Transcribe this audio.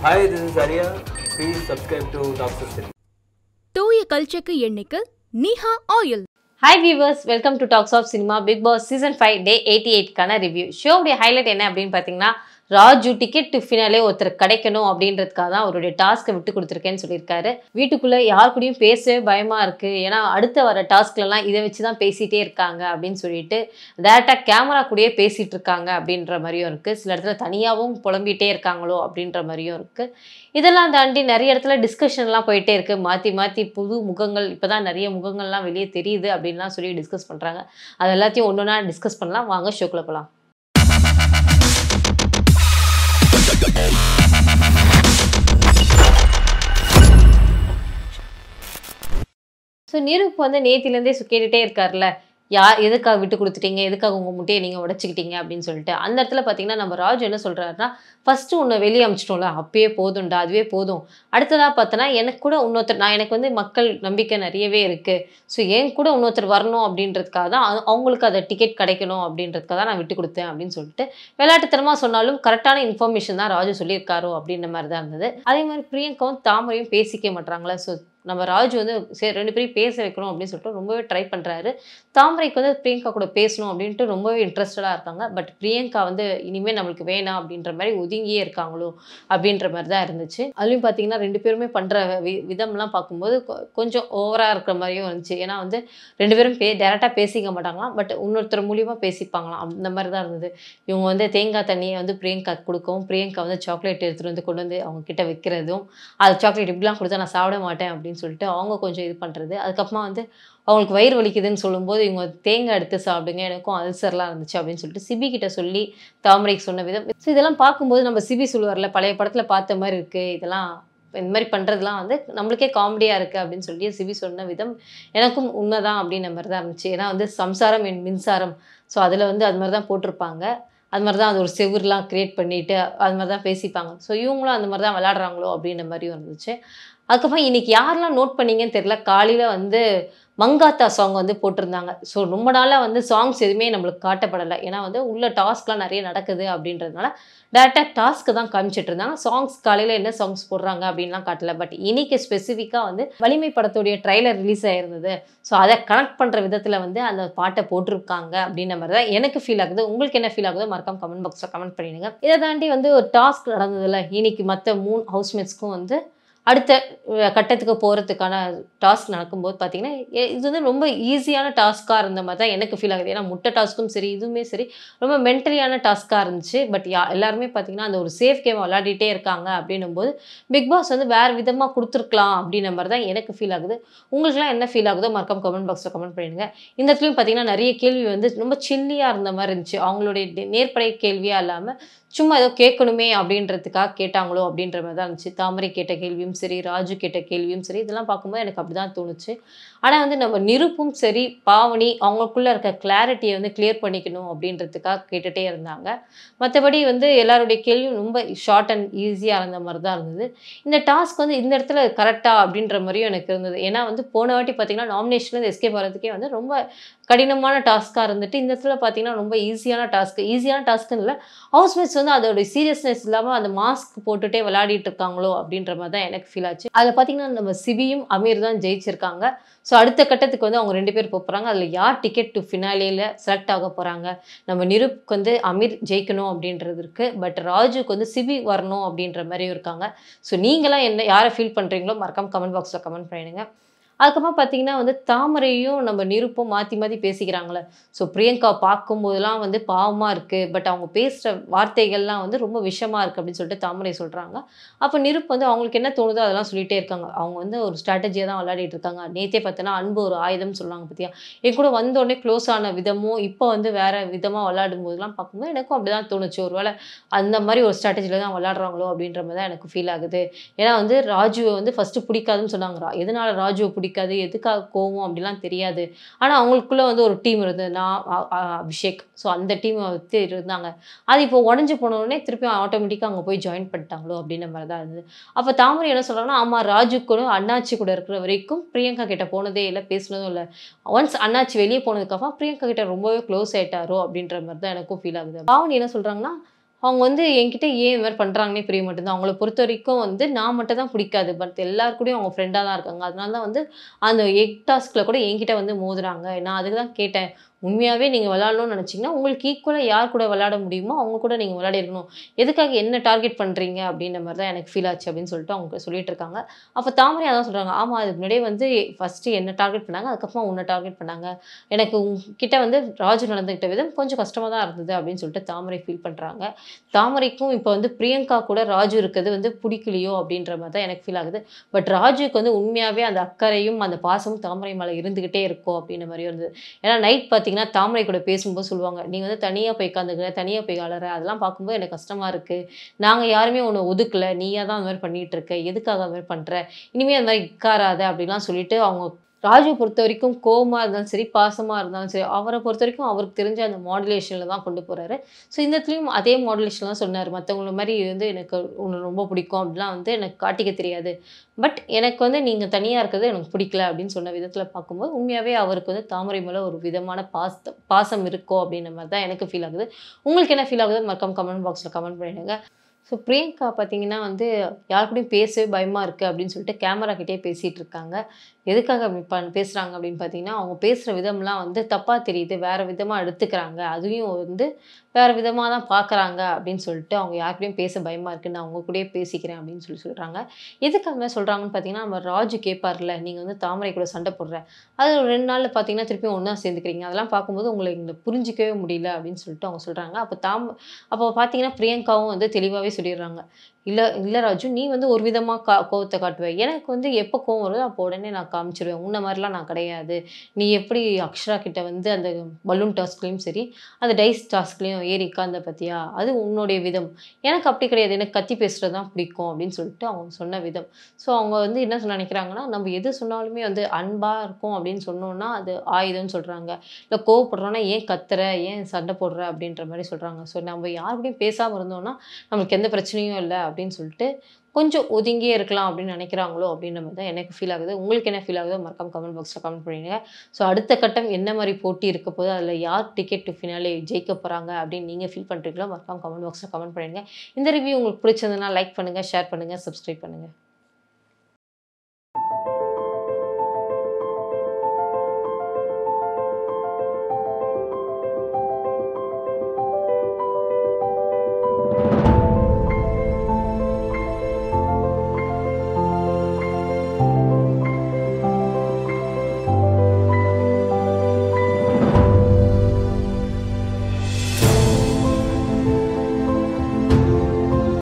Hi, this is Arya. Please subscribe to Doctor City. தூய கல்ச்சக்கு எண்ணெய்க்கு நிஹா oil hi viewers welcome to talks of cinema Bigg Boss season five day eighty எயிட்கான review ஷோவுடைய highlight என்ன அப்படின்னு பார்த்தீங்கன்னா ராஜு டிக்கெட் டு ஃபினாலே ஒருத்தர் கிடைக்கணும் அப்படின்றதுக்காக தான் அவருடைய டாஸ்க்கை விட்டு கொடுத்துருக்கேன்னு சொல்லியிருக்காரு வீட்டுக்குள்ளே யார் கூடயும் பேசவே பயமாக இருக்குது ஏன்னா அடுத்த வர டாஸ்க்லலாம் இதை வச்சு தான் பேசிகிட்டே இருக்காங்க அப்படின்னு சொல்லிட்டு டேரெக்டாக கேமரா கூடயே பேசிகிட்டு இருக்காங்க அப்படின்ற மாதிரியும் இருக்குது சில இடத்துல தனியாகவும் புலம்பிகிட்டே இருக்காங்களோ அப்படின்ற மாதிரியும் இருக்குது இதெல்லாம் தாண்டி நிறைய இடத்துல டிஸ்கஷன்லாம் போயிட்டே இருக்குது மாற்றி மாற்றி புது முகங்கள் இப்போ தான் நிறைய முகங்கள்லாம் வெளியே தெரியுது அப்படின்லாம் சொல்லி டிஸ்கஸ் பண்ணுறாங்க அது எல்லாத்தையும் ஒன்று ஒன்றா டிஸ்கஸ் பண்ணலாம் வாங்க ஷோக்குள்ள போகலாம் ஸோ நீருக்கு வந்து நேத்திலேருந்தே கேட்டுகிட்டே இருக்கார்ல யார் எதுக்காக விட்டு கொடுத்துட்டீங்க எதுக்காக உங்கள் முட்டையை நீங்கள் உடச்சிக்கிட்டீங்க அப்படின்னு சொல்லிட்டு அந்த இடத்துல பார்த்தீங்கன்னா நம்ம ராஜு என்ன சொல்கிறாருன்னா ஃபஸ்ட்டு உன்னை வெளியே அமிச்சிட்டோம்ல அப்பயே போதும்டா அதுவே போதும் அடுத்ததாக பார்த்தோன்னா எனக்கு கூட இன்னொருத்தர் நான் எனக்கு வந்து மக்கள் நம்பிக்கை நிறையவே இருக்குது ஸோ என் கூட இன்னொருத்தர் வரணும் அப்படின்றதுக்காக தான் அது- அவங்களுக்கு அதை டிக்கெட் கிடைக்கணும் அப்படின்றதுக்காக தான் நான் விட்டு கொடுத்தேன் அப்படின்னு சொல்லிட்டு விளையாட்டுத்தனமாக சொன்னாலும் கரெக்டான இன்ஃபர்மேஷன் தான் ராஜு சொல்லியிருக்காரோ அப்படின்ற மாதிரி தான் இருந்தது அதே மாதிரி பிரியங்காவும் தாமரையும் பேசிக்க மாட்டாங்களே ஸோ நம்ம ராஜு வந்து சரி ரெண்டு பேரும் பேச வைக்கணும் அப்படின்னு சொல்லிட்டு ரொம்பவே ட்ரை பண்ணுறாரு தாமரைக்கு வந்து பிரியங்கா கூட பேசணும் அப்படின்ட்டு ரொம்பவே இன்ட்ரெஸ்டடாக இருக்காங்க பட் பிரியங்கா வந்து இனிமேல் நம்மளுக்கு வேணாம் அப்படின்ற மாதிரி ஒதுங்கியே இருக்காங்களோ அப்படின்ற மாதிரி தான் இருந்துச்சு அதுலேயும் பார்த்தீங்கன்னா ரெண்டு பேருமே பண்ணுற வி விதம்லாம் பார்க்கும்போது கொ- கொஞ்சம் ஓவராக இருக்கிற மாதிரியும் இருந்துச்சு ஏன்னா வந்து ரெண்டு பேரும் பே டேரெக்டாக பேசிக்க மாட்டாங்களாம் பட் இன்னொருத்தர் மூலியமாக பேசிப்பாங்களாம் அந்த மாதிரி தான் இருந்தது இவங்க வந்து தேங்காய் தண்ணியை வந்து பிரியங்கா கொடுக்கவும் பிரியங்கா வந்து சாக்லேட் எடுத்துகிட்டு வந்து கொண்டு வந்து அவங்க கிட்ட வைக்கிறதும் அது சாக்லேட் இப்படிலாம் கொடுத்தா நான் சாப்பிட மாட்டேன் அப்படின்னு சொல்லிட்டு அவங்க கொஞ்சம் இது பண்ணுறது அதுக்கப்புறமா வந்து அவங்களுக்கு வயிறு வலிக்குதுன்னு சொல்லும்போது இவங்க தேங்காய் எடுத்து சாப்பிடுங்க எனக்கும் அல்சர்லாம் இருந்துச்சு அப்படின்னு சொல்லிட்டு சிபி கிட்ட சொல்லி தாமரைக்கு சொன்ன விதம் ஸோ இதெல்லாம் பார்க்கும்போது நம்ம சிபி சொல்லுவார்ல பழைய படத்தில் பார்த்த மாதிரி இருக்குது இதெல்லாம் இந்த மாதிரி பண்ணுறதுலாம் வந்து நம்மளுக்கே காமெடியாக இருக்குது அப்படின்னு சொல்லி சிபி சொன்ன விதம் எனக்கும் உண்மைதான் அப்படின்ற மாதிரி தான் இருந்துச்சு ஏன்னா வந்து சம்சாரம் என் மின்சாரம் ஸோ அதில் வந்து அது மாதிரி தான் போட்டிருப்பாங்க அது மாதிரி தான் அது ஒரு செவுர்லாம் க்ரியேட் பண்ணிட்டு அது மாதிரி தான் பேசிப்பாங்க ஸோ இவங்களும் அந்த மாதிரி தான் விளாடுறாங்களோ அப்படின்ற மாதிரியும் இருந்துச்சு அதுக்கப்புறம் இன்னைக்கு யாரெல்லாம் நோட் பண்ணீங்கன்னு தெரியல காலையில் வந்து மங்காத்தா சாங் வந்து போட்டிருந்தாங்க ஸோ ரொம்ப நாளாக வந்து சாங்ஸ் எதுவுமே நம்மளுக்கு காட்டப்படலை ஏன்னா வந்து உள்ள டாஸ்க்லாம் நிறைய நடக்குது அப்படின்றதுனால டேரெக்டாக டாஸ்க்கு தான் காமிச்சிட்டு இருந்தாங்க சாங்ஸ் காலையில் என்ன சாங்ஸ் போடுறாங்க அப்படின்லாம் காட்டல பட் இன்னைக்கு ஸ்பெசிஃபிக்காக வந்து வலிமை படத்துடைய ட்ரைலர் ரிலீஸ் ஆயிருந்தது ஸோ அதை கனெக்ட் பண்ணுற விதத்தில் வந்து அந்த பாட்டை போட்டிருக்காங்க அப்படின்ற மாதிரி தான் எனக்கு ஃபீல் ஆகுது உங்களுக்கு என்ன ஃபீல் ஆகுதோ மறக்காம கமெண்ட் பாக்ஸில் கமெண்ட் பண்ணிடுங்க இதை தாண்டி வந்து ஒரு டாஸ்க் நடந்ததுல இன்னைக்கு மற்ற மூணு ஹவுஸ்மேட்ஸ்க்கும் வந்து அடுத்த அஹ், கட்டத்துக்கு போகிறதுக்கான டாஸ்க் நடக்கும்போது பார்த்தீங்கன்னா எ- இது வந்து ரொம்ப ஈஸியான டாஸ்க்காக இருந்த மாதிரி தான் எனக்கு ஃபீல் ஆகுது ஏன்னா முட்டை டாஸ்க்கும் சரி இதுவுமே சரி ரொம்ப மென்டலியான டாஸ்க்காக இருந்துச்சு பட் யா எல்லாருமே பார்த்தீங்கன்னா அந்த ஒரு சேஃப் கேம் விளையாடிட்டே இருக்காங்க அப்படின்னும் போது பிக் பாஸ் வந்து வேறு விதமாக கொடுத்துருக்கலாம் அப்படின்ற மாதிரி தான் எனக்கு ஃபீல் ஆகுது உங்களுக்குலாம் என்ன ஃபீல் ஆகுதோ மறக்காம கமெண்ட் பாக்ஸில் கமெண்ட் பண்ணிடுங்க இந்த இடத்துலையும் பார்த்தீங்கன்னா நிறைய கேள்வி வந்து ரொம்ப சில்லியாக இருந்த மாதிரி இருந்துச்சு அவங்களுடைய நே- நேர்படை கேள்வியாக இல்லாமல் சும்மா ஏதோ கேட்கணுமே அப்படின்றதுக்காக கேட்டாங்களோ அப்படின்ற மாதிரி தான் இருந்துச்சு தாமரை கேட்ட கேள்வியும் சரி ராஜு கேட்ட கேள்வியும் சரி இதெல்லாம் பார்க்கும்போது எனக்கு அப்படி தான் தோணுச்சு ஆனால் வந்து நம்ம நிருப்பும் சரி பாவனி அவங்களுக்குள்ள இருக்க கிளாரிட்டியை வந்து கிளியர் பண்ணிக்கணும் அப்படின்றதுக்காக கேட்டுகிட்டே இருந்தாங்க மற்றபடி வந்து எல்லாருடைய கேள்வியும் ரொம்ப ஷார்ட் அண்ட் ஈஸியாக இருந்த மாதிரி தான் இருந்தது இந்த டாஸ்க் வந்து இந்த இடத்துல கரெக்டாக அப்படின்ற மாதிரியும் எனக்கு இருந்தது ஏன்னா வந்து போன வாட்டி பார்த்தீங்கன்னா நாமினேஷன்லேருந்து எஸ்கேப் ஆகிறதுக்கே வந்து ரொம்ப கடினமான டாஸ்க்காக இருந்துட்டு இந்த இடத்துல பார்த்தீங்கன்னா ரொம்ப ஈஸியான டாஸ்க் ஈஸியான டாஸ்க்குன்னு இல்லை ஹவுஸ்மேட்ஸ் வந்து அதோட சீரியஸ்னஸ் இல்லாமல் அந்த மாஸ்க் போட்டுட்டே விளையாடிட்டு இருக்காங்களோ அப்படின்ற மாதிரி தான் எனக்கு ஃபீல் ஆச்சு அதில் பார்த்தீங்கன்னா நம்ம சிபியும் அமீர் தான் ஜெயிச்சிருக்காங்க ஸோ அடுத்த கட்டத்துக்கு வந்து அவங்க ரெண்டு பேர் போக போகிறாங்க அதில் யார் டிக்கெட் டு ஃபினாலேயில் செலக்ட் ஆக போகிறாங்க நம்ம நிருப்க்கு வந்து அமீர் ஜெயிக்கணும் அப்படின்றது இருக்குது பட் ராஜுக்கு வந்து சிபி வரணும் அப்படின்ற மாதிரியும் இருக்காங்க ஸோ நீங்களாம் என்ன யாரை ஃபீல் பண்ணுறீங்களோ மறக்காம கமெண்ட் பாக்ஸில் கமெண்ட் பண்ணிடுங்க அதுக்கப்புறமா பார்த்தீங்கன்னா வந்து தாமரையும் நம்ம நிருப்பும் மாற்றி மாற்றி பேசிக்கிறாங்களே ஸோ பிரியங்கா பார்க்கும்போதெல்லாம் வந்து பாவமாக இருக்குது பட் அவங்க பேசுகிற வார்த்தைகள்லாம் வந்து ரொம்ப விஷமாக இருக்குது அப்படின்னு சொல்லிட்டு தாமரை சொல்கிறாங்க அப்போ நிருப் வந்து அவங்களுக்கு என்ன தோணுதோ அதெல்லாம் சொல்லிகிட்டே இருக்காங்க அவங்க வந்து ஒரு ஸ்ட்ராட்டஜியாக தான் விளையாடிட்டு இருக்காங்க நேத்தே பார்த்தோன்னா அன்பு ஒரு ஆயுதம்னு சொல்லுவாங்க பற்றியா என் கூட வந்த உடனே க்ளோஸ் ஆன விதமும் இப்போ வந்து வேறு விதமாக விளையாடும் போதெல்லாம் பார்க்கும்போது எனக்கும் அப்படி தான் தோணுச்சு ஒருவேளை அந்த மாதிரி ஒரு ஸ்ட்ராட்டஜியில் தான் விளையாடுறாங்களோ அப்படின்ற மாதிரி தான் எனக்கு ஃபீல் ஆகுது ஏன்னா வந்து ராஜுவை வந்து ஃபஸ்ட்டு பிடிக்காதுன்னு சொன்னாங்க ரா- எதனால ராஜுவை பிடிக்காது எதுக்காக கோவம் அப்படிலாம் தெரியாது ஆனால் அவங்களுக்குள்ள வந்து ஒரு டீம் இருந்தது நான் அ- அ- அபிஷேக் ஸோ அந்த டீம் வந்து இருந்தாங்க அது இப்போ உடஞ்சி போனோடனே திருப்பி ஆட்டோமேட்டிக்காக அங்கே போய் ஜாயின் பண்ணிட்டாங்களோ அப்படின்ற மாதிரி தான் இருந்தது அப்போ தாமரை என்ன சொல்கிறாங்கன்னா ஆமாம் ராஜு கூட அண்ணாச்சி கூட இருக்கிற வரைக்கும் பிரியங்கா கிட்ட போனதே இல்லை பேசினதும் இல்லை ஒன்ஸ் அண்ணாச்சி வெளியே போனதுக்கப்புறம் பிரியங்கா கிட்ட ரொம்பவே க்ளோஸ் ஆயிட்டாரோ அப்படின்ற மாதிரி தான் எனக்கும் ஃபீல் ஆகுது பாவனி என்ன சொல்கிறாங்கன்னா அவங்க வந்து என்கிட்ட ஏன் இந்த மாதிரி பண்ணுறாங்கன்னே புரிய மாட்டேங்குது அவங்கள பொறுத்த வரைக்கும் வந்து நான் மட்டும் தான் பிடிக்காது பட் எல்லார் கூடயும் அவங்க ஃப்ரெண்டாக தான் இருக்காங்க அதனால தான் வந்து அந்த எக் டாஸ்கில் கூட என்கிட்ட வந்து மோதுறாங்க நான் அதுக்கு தான் கேட்டேன் உண்மையாகவே நீங்கள் விளாடணும்னு நினச்சிங்கன்னா உங்களுக்கு ஈக்குவலாக யார் கூட விளையாட முடியுமோ அவங்க கூட நீங்கள் விளையாடி இருக்கணும் எதுக்காக என்ன டார்கெட் பண்ணுறீங்க அப்படின்ற மாதிரி தான் எனக்கு ஃபீல் ஆச்சு அப்படின்னு சொல்லிட்டு அவங்க சொல்லிட்டு இருக்காங்க அப்போ தாமரை அதான் சொல்கிறாங்க ஆமாம் அதுக்கு முன்னாடியே வந்து ஃபஸ்ட்டு என்ன டார்கெட் பண்ணாங்க அதுக்கப்புறமா உன்னை டார்கெட் பண்ணாங்க எனக்கு உங்ககிட்ட வந்து ராஜு நடந்துக்கிட்ட விதம் கொஞ்சம் கஷ்டமாக தான் இருந்தது அப்படின்னு சொல்லிட்டு தாமரை ஃபீல் பண்ணுறாங்க தாமரைக்கும் இப்போ வந்து பிரியங்கா கூட ராஜு இருக்கிறது வந்து பிடிக்கலையோ அப்படின்ற மாதிரி தான் எனக்கு ஃபீல் ஆகுது பட் ராஜுக்கு வந்து உண்மையாகவே அந்த அக்கறையும் அந்த பாசமும் தாமரை மேலே இருந்துக்கிட்டே இருக்கும் அப்படின்ற மாதிரியும் இருந்தது ஏன்னா நைட் பார்த்தீங்கன்னா தாமரை கூட பேசும்போது சொல்லுவாங்க நீ வந்து தனியாக போய் உட்காந்துக்கிற தனியாக போய் அலற அதெல்லாம் பார்க்கும்போது எனக்கு கஷ்டமாக இருக்குது நாங்கள் யாருமே உன்னை ஒதுக்கல நீயா தான் அந்த மாதிரி பண்ணிட்டு இருக்க எதுக்காக அந்த மாதிரி பண்ணுற இனிமேல் அந்த மாதிரி உட்காராத அப்படிலாம் சொல்லிட்டு அவங்க ராஜு பொறுத்த வரைக்கும் கோவமாக இருந்தாலும் சரி பாசமாக இருந்தாலும் சரி அவரை பொறுத்த வரைக்கும் அவருக்கு தெரிஞ்ச அந்த மாடுலேஷனில் தான் கொண்டு போகிறாரு ஸோ இந்த இடத்துலையும் அதே மாடுலேஷன் தான் சொன்னார் மற்றவங்கள மாதிரி வந்து எனக்கு உன்னை ரொம்ப பிடிக்கும் அப்படிலாம் வந்து எனக்கு காட்டிக்க தெரியாது பட் எனக்கு வந்து நீங்கள் தனியாக இருக்கிறது எனக்கு பிடிக்கல அப்படின்னு சொன்ன விதத்தில் பார்க்கும்போது உண்மையாகவே அவருக்கு வந்து தாமரை மேலே ஒரு விதமான பாச பாசம் இருக்கோ அப்படின்ற மாதிரி தான் எனக்கு ஃபீல் ஆகுது உங்களுக்கு என்ன ஃபீல் ஆகுது மறக்காம கமெண்ட் பாக்ஸில் கமெண்ட் பண்ணிடுங்க ஸோ பிரியங்கா பார்த்தீங்கன்னா வந்து யார் கூடயும் பேசவே பயமாக இருக்குது அப்படின்னு சொல்லிட்டு கேமரா கிட்டே பேசிகிட்டு இருக்காங்க எதுக்காக அப்படி ப பேசுகிறாங்க அப்படின்னு பார்த்தீங்கன்னா அவங்க பேசுகிற விதம்லாம் வந்து தப்பாக தெரியுது வேறு விதமாக எடுத்துக்கிறாங்க அதுவும் வந்து வேறு விதமாக தான் பார்க்குறாங்க அப்படின்னு சொல்லிட்டு அவங்க யார்கிட்டயும் பேச பயமாக இருக்குது நான் அவங்க கூடயே பேசிக்கிறேன் அப்படின்னு சொல்லி சொல்கிறாங்க எதுக்கு அந்த மாதிரி சொல்கிறாங்கன்னு பார்த்தீங்கன்னா நம்ம ராஜு கேட்பார்ல நீங்கள் வந்து தாமரை கூட சண்டை போடுற அது ஒரு ரெண்டு நாளில் பார்த்தீங்கன்னா திருப்பியும் ஒன்றா சேர்ந்துக்கிறீங்க அதெல்லாம் பார்க்கும்போது உங்களை இங்கே புரிஞ்சிக்கவே முடியல அப்படின்னு சொல்லிட்டு அவங்க சொல்கிறாங்க அப்போ தாம் அப்போ பார்த்தீங்கன்னா பிரியங்காவும் வந்து தெளிவாகவே சொல்லிடுறாங்க இல்லை இல்லை ராஜு நீ வந்து ஒரு விதமாக கா கோவத்தை காட்டுவ எனக்கு வந்து எப்போ கோவம் வருதோ அப்போ உடனே நான் காமிச்சிருவேன் உன்ன மாதிரிலாம் நான் கிடையாது நீ எப்படி அக்ஷரா கிட்ட வந்து அந்த பலூன் டாஸ்க்லேயும் சரி அந்த டைஸ் டாஸ்க்லேயும் ஏறி உட்காந்த பற்றியா அது உன்னுடைய விதம் எனக்கு அப்படி கிடையாது எனக்கு கத்தி பேசுகிறது தான் பிடிக்கும் அப்படின்னு சொல்லிட்டு அவங்க சொன்ன விதம் ஸோ அவங்க வந்து என்ன சொல்ல நினைக்கிறாங்கன்னா நம்ம எது சொன்னாலுமே வந்து அன்பாக இருக்கும் அப்படின்னு சொன்னோன்னா அது ஆயுதம்னு சொல்கிறாங்க இல்லை கோவப்படுறோன்னா ஏன் கத்துற ஏன் சண்டை போடுற அப்படின்ற மாதிரி சொல்கிறாங்க ஸோ நம்ம யாருக்கூடயும் பேசாமல் இருந்தோம்னா நம்மளுக்கு எந்த பிரச்சனையும் இல்லை அப்படின்னு சொல்லிட்டு கொஞ்சம் ஒதுங்கியே இருக்கலாம் அப்படின்னு நினைக்கிறாங்களோ அப்படின்ற மாதிரி தான் எனக்கு ஃபீல் ஆகுது உங்களுக்கு என்ன ஃபீல் ஆகுதோ மறக்காம கமெண்ட் பாக்ஸில் கமெண்ட் பண்ணிடுங்க ஸோ அடுத்த கட்டம் என்ன மாதிரி போட்டி இருக்க போது அதில் யார் டிக்கெட் டு ஃபினாலே ஜெயிக்க போகிறாங்க அப்படின்னு நீங்கள் ஃபீல் பண்ணுறீங்களோ மறக்காம கமெண்ட் பாக்ஸில் கமெண்ட் பண்ணிடுங்க இந்த ரிவ்யூ உங்களுக்கு பிடிச்சிருந்ததுன்னா லைக் பண்ணுங்கள் ஷேர் பண்ணுங்கள் சப்ஸ்கிரைப் பண்ணுங்கள்